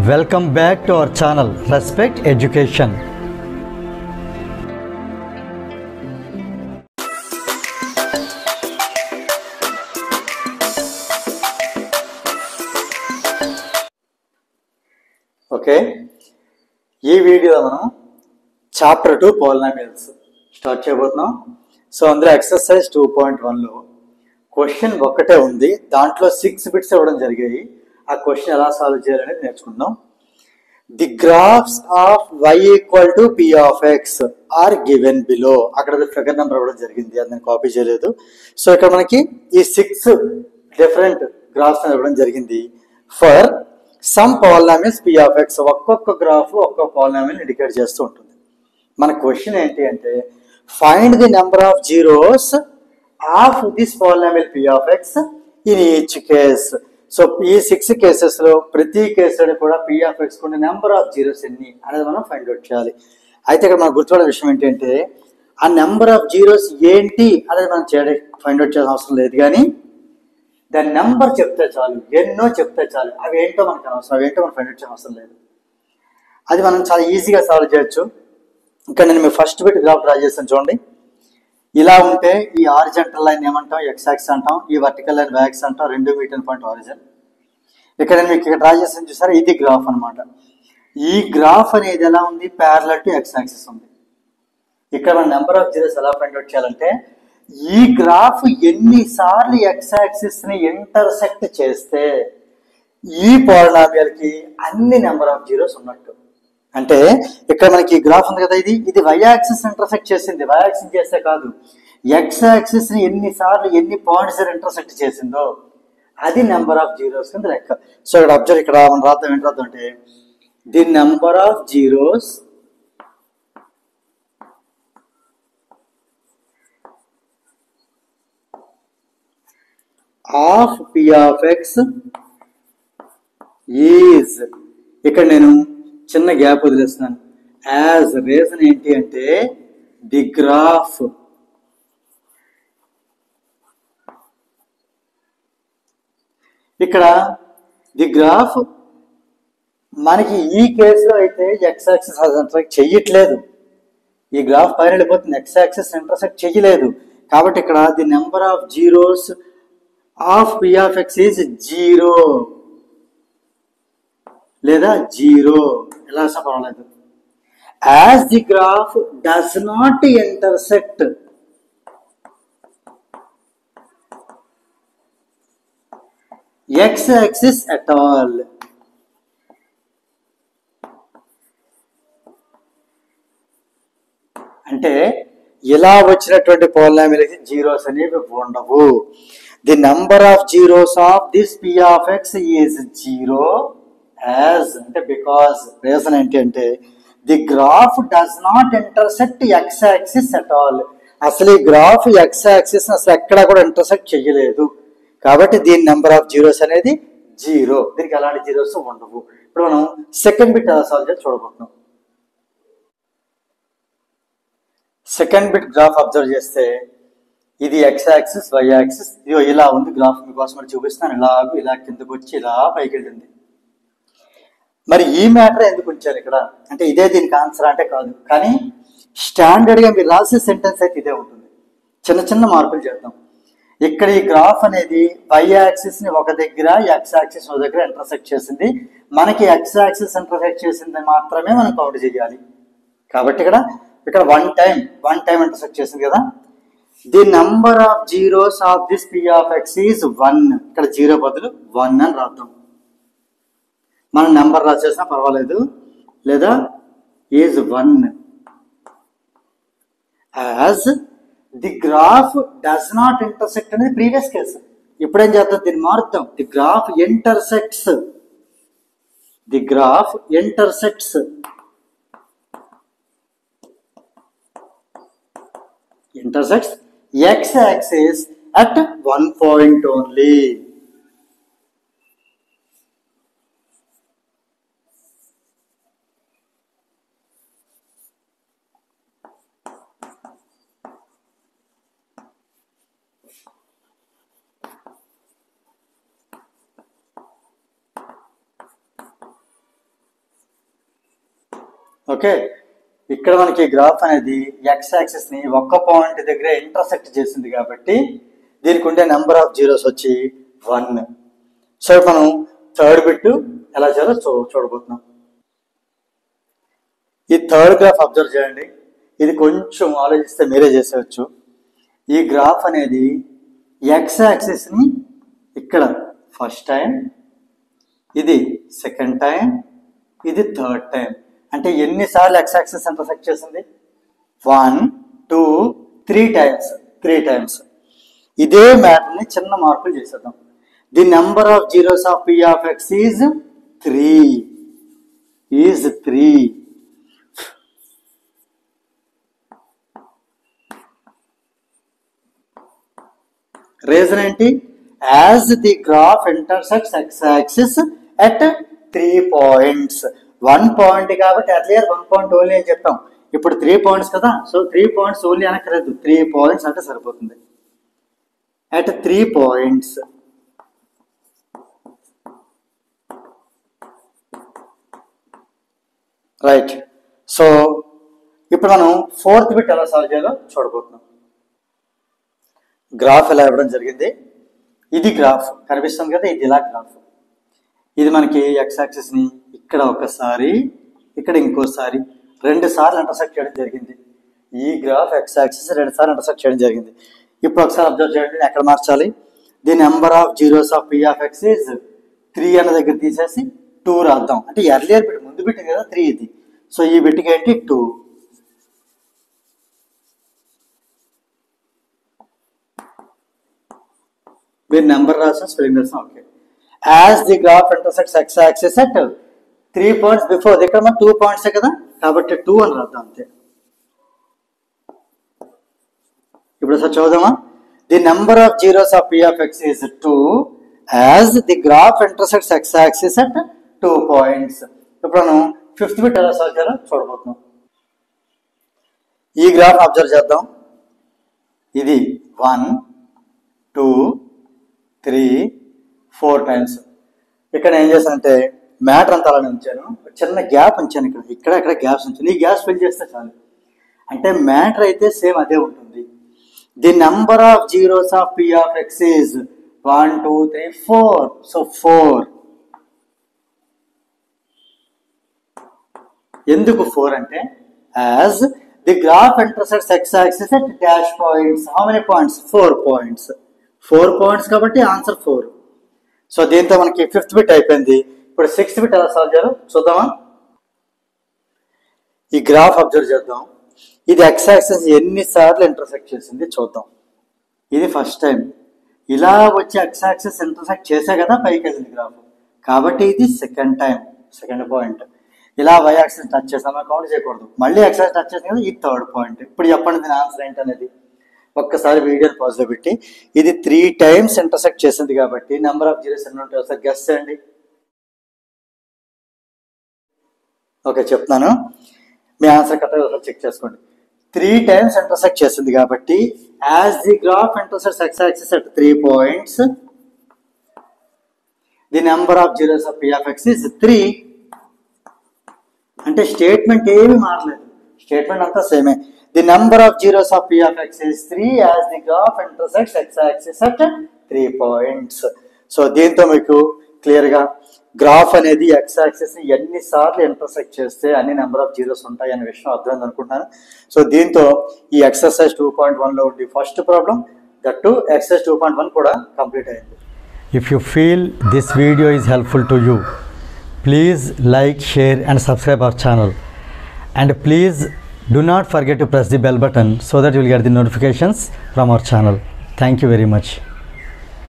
Welcome back to our channel Respect Education. Okay ఈ వీడియోలో మనం చాప్టర్ టూ పోలినామియల్స్ స్టార్ట్ చేయబోతున్నాం సో అందులో ఎక్సర్సైజ్ టూ పాయింట్ వన్లో క్వశ్చన్ ఒక్కటే ఉంది దాంట్లో సిక్స్ బిట్స్ ఇవ్వడం జరిగాయి ఆ క్వశ్చన్ ఎలా సాల్వ్ చేయాలనేది నేర్చుకుందాం the graphs of y equal to p of x are given below అక్కడ ఫిగర్ నెంబర్ ఇవ్వడం జరిగింది అది నేను కాపీ చేయలేదు సో ఇక్కడ మనకి ఈ సిక్స్ డిఫరెంట్ గ్రాఫ్స్ ఇవ్వడం జరిగింది for some polynomials p of x ఒక్కొక్క గ్రాఫ్ ఒక్కొక్క పాలినామిల్ ఇండికేట్ చేస్తూ ఉంటుంది మన క్వశ్చన్ ఏంటి అంటే find the number of zeros of this polynomial p of x in each case so ఈ సిక్స్ కేసెస్ లో ప్రతి కేసులో కూడా పి ఆఫ్ ఎక్స్ కొన్ని నెంబర్ ఆఫ్ జీరోస్ ఎన్ని అనేది మనం ఫైండ్ అవుట్ చేయాలి అయితే ఇక్కడ మనం గుర్తుపడే విషయం ఏంటంటే ఆ నెంబర్ ఆఫ్ జీరోస్ ఏంటి అనేది మనం చేయడం ఫైండ్ అవుట్ చేయాల్సిన అవసరం లేదు కానీ దాని నెంబర్ చెప్తే చాలు ఎన్నో చెప్తే చాలు అవి ఏంటో మనకు అనవసరం అవి ఏంటో మనం ఫైండ్ అవుట్ చేయాల్సిన అవసరం లేదు అది మనం చాలా ఈజీగా సాల్వ్ చేయొచ్చు ఇక్కడ నేను మీ ఫస్ట్ బిట్ గ్రాఫ్ డ్రా చేస్తాను చూడండి ఇలా ఉంటే ఈ ఆరిజెంటల్ లైన్ ఏమంటాం ఎక్స్ యాక్స్ అంటాం ఈ వర్టికల్ లైన్ వ్యాక్స్ అంటాం రెండు మీటర్ పాయింట్ ఆరిజన్ ఇక్కడ నేను మీకు ఇక్కడ డ్రా చేస్తాను చూసారా ఇది గ్రాఫ్ అన్నమాట ఈ గ్రాఫ్ అనేది ఎలా ఉంది ప్యారలల్ టు ఎక్స్ యాక్సిస్ ఉంది ఇక్కడ మన నెంబర్ ఆఫ్ జీరోస్ ఎలా ఫైండ్ అవుట్ చేయాలంటే ఈ గ్రాఫ్ ఎన్నిసార్లు ఎక్స్ యాక్సిస్ ని ఇంటర్సెక్ట్ చేస్తే ఈ పాలినామియల్ కి అన్ని నెంబర్ ఆఫ్ జీరోస్ ఉన్నట్టు అంటే ఇక్కడ మనకి ఈ గ్రాఫ్ ఉంది కదా ఇది ఇది వై యాక్సిస్ ఇంటర్సెక్ట్ చేసింది వై యాక్సిస్ చేస్తే కాదు ఎక్స్ యాక్సిస్ ని ఎన్నిసార్లు ఎన్ని పాయింట్స్ ఇంటర్సెక్ట్ చేసిందో అది నెంబర్ ఆఫ్ జీరోస్ కింద లెక్క సో ఇక్కడ అబ్జర్వ్ ఇక్కడ మనం రాద్దాం ఏంటి రాద్దాం అంటే the number of zeros of p of x is ఇక్కడ నేను చిన్న గ్యాప్ వదిలేస్తున్నాను యాజ్ రీజన్ ఏంటి అంటే ది గ్రాఫ్ ఇక్కడ ది గ్రాఫ్ మనకి ఈ కేసులో అయితే ఎక్స్ యాక్సిస్ ఇంటర్సెక్ట్ చెయ్యట్లేదు ఈ గ్రాఫ్ పైన వెళ్ళిపోతుంది ఎక్స్ యాక్సిస్ ఇంటర్సెక్ట్ చెయ్యలేదు కాబట్టి ఇక్కడ the number of zeros of p of x is zero లేదా జీరో ఎలా రాసినా పర్వాలేదు as the graph does not intersect x axis at all అంటే ఇలా వచ్చినటువంటి పోలామిలకి జీరోస్ అనేవి ఉండవు the number of zeros of this p of x is zero as అంటే బికాస్ రీజన్ ఏంటి అంటే the graph does not intersect x axis at all అసలు ఈ గ్రాఫ్ ఎక్స్ యాక్సిస్ అసలు ఎక్కడా కూడా ఇంటర్సెక్ట్ చేయలేదు కాబట్టి దీని నెంబర్ ఆఫ్ జీరోస్ అనేది జీరో దీనికి ఎలాంటి జీరోస్ ఉండవు ఇప్పుడు మనం సెకండ్ బిట్ ఎలా సాల్వ్ చేసి చూడబోతున్నాం సెకండ్ బిట్ గ్రాఫ్ అబ్జర్వ్ చేస్తే ఇది ఎక్స్ యాక్సిస్ వై యాక్సిస్ ఇదిగో ఇలా ఉంది గ్రాఫ్ మీకోసం మరి చూపిస్తున్నాను ఇలాగూ ఇలా కిందకు వచ్చి ఇలా పైకి వెళ్ళింది మరి ఈ మ్యాటర్ ఎందుకు ఉంచారు ఇక్కడ అంటే ఇదే దీనికి ఆన్సర్ అంటే కాదు కానీ స్టాండర్డ్ గా మీరు రాసే సెంటెన్స్ అయితే ఇదే ఉంటుంది చిన్న చిన్న మార్పులు చేద్దాం ఇక్కడ ఈ గ్రాఫ్ అనేది వై యాక్సిస్ ని ఒక దగ్గర ఎక్స్ యాక్సిస్ ఒక దగ్గర ఇంటర్సెక్ట్ చేసింది మనకి ఎక్స్ యాక్సిస్ ఇంటర్సెక్ట్ చేసింది మాత్రమే మనం కౌంట్ చేయాలి కాబట్టి ఇక్కడ ఇక్కడ one time one time intersect చేసింది కదా the number of zeros of this p of x is one ఇక్కడ జీరో బదులు వన్ అని రాద్దాం మనం నెంబర్ రాసేసినా పర్వాలేదు లేదా is one as the graph does not intersect అనేది ప్రీవియస్ కేసు ఇప్పుడు ఏం చేద్దాం దీన్ని మారుద్దాం the graph intersects the graph intersects intersects x axis at one point only. Okay ఇక్కడ మనకి గ్రాఫ్ అనేది ఎక్స్ యాక్సిస్ ని ఒక్క పాయింట్ దగ్గర ఇంటర్సెక్ట్ చేసింది కాబట్టి దీనికి ఉండే నెంబర్ ఆఫ్ జీరోస్ వచ్చి వన్ సో ఇప్పుడు మనం థర్డ్ బిట్ ఎలా చేయాలో చూ చూడబోతున్నాం ఈ థర్డ్ గ్రాఫ్ అబ్జర్వ్ చేయండి ఇది కొంచెం ఆలోచిస్తే మీరే చేసేవచ్చు ఈ గ్రాఫ్ అనేది ఎక్స్ యాక్సిస్ ని ఇక్కడ ఫస్ట్ టైం ఇది సెకండ్ టైం ఇది థర్డ్ టైం అంటే ఎన్నిసార్లు ఎక్స్ యాక్సిస్ ఇంటర్సెక్ట్ చేసింది one two three times three times ఇదే మ్యాటర్ ని చిన్న మార్పులు చేసేద్దాం the number of zeros of p of x is three is three reason ఏంటి as the graph intersects x axis at three points one point కాబట్టి at least one point only అని చెప్పాం ఇప్పుడు త్రీ పాయింట్స్ కదా so three points only అనక్కర్లేదు three points అంటే సరిపోతుంది at three points right so ఇప్పుడు మనం ఫోర్త్ బిట్ ఎలా సాల్వ్ చేయాలో చూడబోతున్నాం గ్రాఫ్ ఎలా ఇవ్వడం జరిగింది ఇది గ్రాఫ్ కనిపిస్తుంది కదా ఇది ఇలా గ్రాఫ్ ఇది మనకి ఎక్స్ యాక్సిస్ ని ఇక్కడ ఒకసారి ఇక్కడ ఇంకోసారి రెండు సార్లు ఇంటర్సెక్ట్ చేయడం జరిగింది ఈ గ్రాఫ్ ఎక్స్ యాక్సిస్ రెండు సార్లు ఇంటర్సెక్ట్ చేయడం జరిగింది ఇప్పుడు ఒకసారి అబ్జర్వ్ చేయండి నేను ఎక్కడ మార్చాలి the number of zeros of p of x is three అన్న దగ్గర తీసేసి టూ రాద్దాం అంటే ఎర్లియర్ బిట్ ముందు బిట్ కదా త్రీ ఇది సో ఈ బిట్కి ఏంటి టూ మీరు నెంబర్ రాసిన స్పెల్లింగ్ రాసిన okay as the graph intersects x axis at three points before ఇక్కడ మన టూ పాయింట్స్ కదా కాబట్టి టూ అని రాద్దాం అంతే ఇప్పుడు సార్ చూద్దామా the number of zeros of p of x is two as the graph intersects x axis at two points ఇప్పుడు మనం ఫిఫ్త్ బిట్ ఎలా సాల్వ్ చేయాలో చూడబోతున్నాం ఈ గ్రాఫ్ అబ్జర్వ్ చేద్దాం ఇది one two three four times ఇక్కడ ఏం చేశానంటే మ్యాటర్ అంతా అలానే ఉంచాను ఒక చిన్న గ్యాప్ ఉంచాను ఇక్కడ ఇక్కడ ఇక్కడ గ్యాప్స్ ఉంచాను ఈ గ్యాప్స్ ఫిల్ చేస్తే చాలు అంటే మ్యాటర్ అయితే సేమ్ అదే ఉంటుంది the number of zeros of p of x is one two three four so four ఎందుకు ఫోర్ అంటే as the graph intersects x axis at dash points how many points four points four points కాబట్టి answer four so దీంతో మనకి fifth bit అయిపోయింది ఇప్పుడు sixth bit ఎలా solve చేయాలో చూద్దామా ఈ గ్రాఫ్ అబ్జర్వ్ చేద్దాం ఇది ఎక్స్ యాక్సిస్ ఎన్నిసార్లు ఇంటర్సెక్ట్ చేసింది చూద్దాం ఇది ఫస్ట్ టైం ఇలా వచ్చి ఎక్స్ యాక్సిస్ ఇంటర్సెక్ట్ చేసే కదా పైకి వెళ్ళింది గ్రాఫ్ కాబట్టి ఇది సెకండ్ టైం సెకండ్ పాయింట్ ఇలా వై యాక్సిస్ టచ్ చేసాం కౌంట్ చేయకూడదు మళ్ళీ ఎక్స్ యాక్సిస్ టచ్ చేసింది కదా ఇది థర్డ్ పాయింట్ ఇప్పుడు చెప్పండి దీని ఆన్సర్ ఏంటనేది ఒక్కసారి వీడియోని పాజ్ లో పెట్టి ఇది త్రీ టైమ్స్ ఇంటర్సెక్ట్ చేసింది కాబట్టి నెంబర్ ఆఫ్ జీరోస్ ఎన్ని ఉంటాయి ఒకసారి గెస్ చేయండి ఓకే చెప్తున్నాను మీ ఆన్సర్ కరెక్ట్గా ఒకసారి చెక్ చేసుకోండి త్రీ టైమ్స్ ఇంటర్సెక్ట్ చేసింది కాబట్టి as the graph intersects x axis at three points the number of zeros of p of x is three అంటే స్టేట్మెంట్ ఏమి మారలేదు స్టేట్మెంట్ అంతా సేమే the number of zeros of p of x is three as the graph intersects x axis at three points so దీంతో మీకు clear గా graph అనేది X axis ని ఎన్ని సార్లు ఇంటర్సెక్ట్ చేస్తే అన్ని నెంబర్ ఆఫ్ జీరోస్ ఉంటాయి అనే విషయం అర్థమైంది అనుకుంటున్నాను సో దీంతో ఈ ఎక్సర్సైజ్ టూ పాయింట్ వన్ లో ఉండి first problem that too exercise two point one కూడా కంప్లీట్ అయింది If you feel this video is helpful to you, please like, share, and subscribe our channel. And please do not forget to press the bell button so that you will get the notifications from our channel. Thank you very much.